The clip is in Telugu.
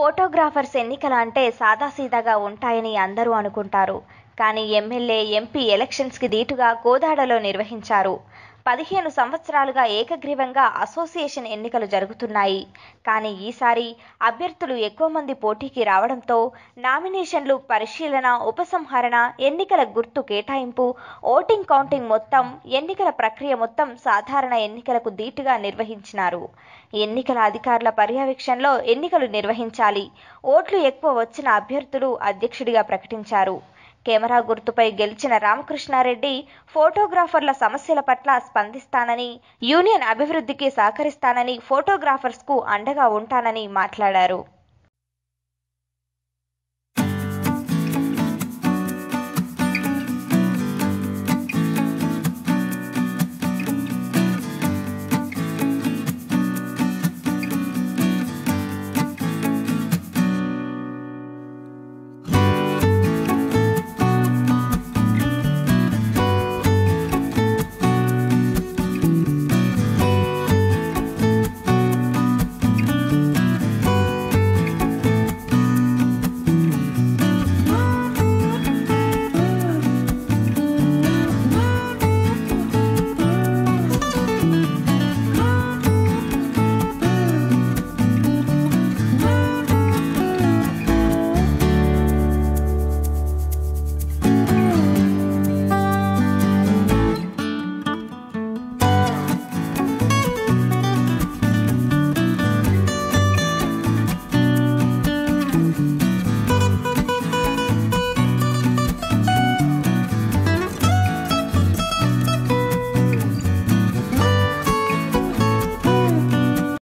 ఫోటోగ్రాఫర్స్ ఎన్నికల అంటే సాదాసీదాగా ఉంటాయని అందరూ అనుకుంటారు కానీ ఎమ్మెల్యే ఎంపీ ఎలక్షన్స్కి దీటుగా కోదాడలో నిర్వహించారు పదిహేను సంవత్సరాలుగా ఏకగ్రీవంగా అసోసియేషన్ ఎన్నికలు జరుగుతున్నాయి కానీ ఈసారి అభ్యర్థులు ఎక్కువ మంది పోటీకి రావడంతో నామినేషన్లు పరిశీలన ఉపసంహరణ ఎన్నికల గుర్తు కేటాయింపు ఓటింగ్ కౌంటింగ్ మొత్తం ఎన్నికల ప్రక్రియ మొత్తం సాధారణ ఎన్నికలకు దీటుగా నిర్వహించినారు ఎన్నికల అధికారుల పర్యవేక్షణలో ఎన్నికలు నిర్వహించాలి ఓట్లు ఎక్కువ వచ్చిన అభ్యర్థులు అధ్యక్షుడిగా ప్రకటించారు కెమెరా గుర్తుపై గెలిచిన రామకృష్ణారెడ్డి ఫోటోగ్రాఫర్ల సమస్యల పట్ల స్పందిస్తానని యూనియన్ అభివృద్ధికి సహకరిస్తానని ఫోటోగ్రాఫర్స్కు అండగా ఉంటానని మాట్లాడారు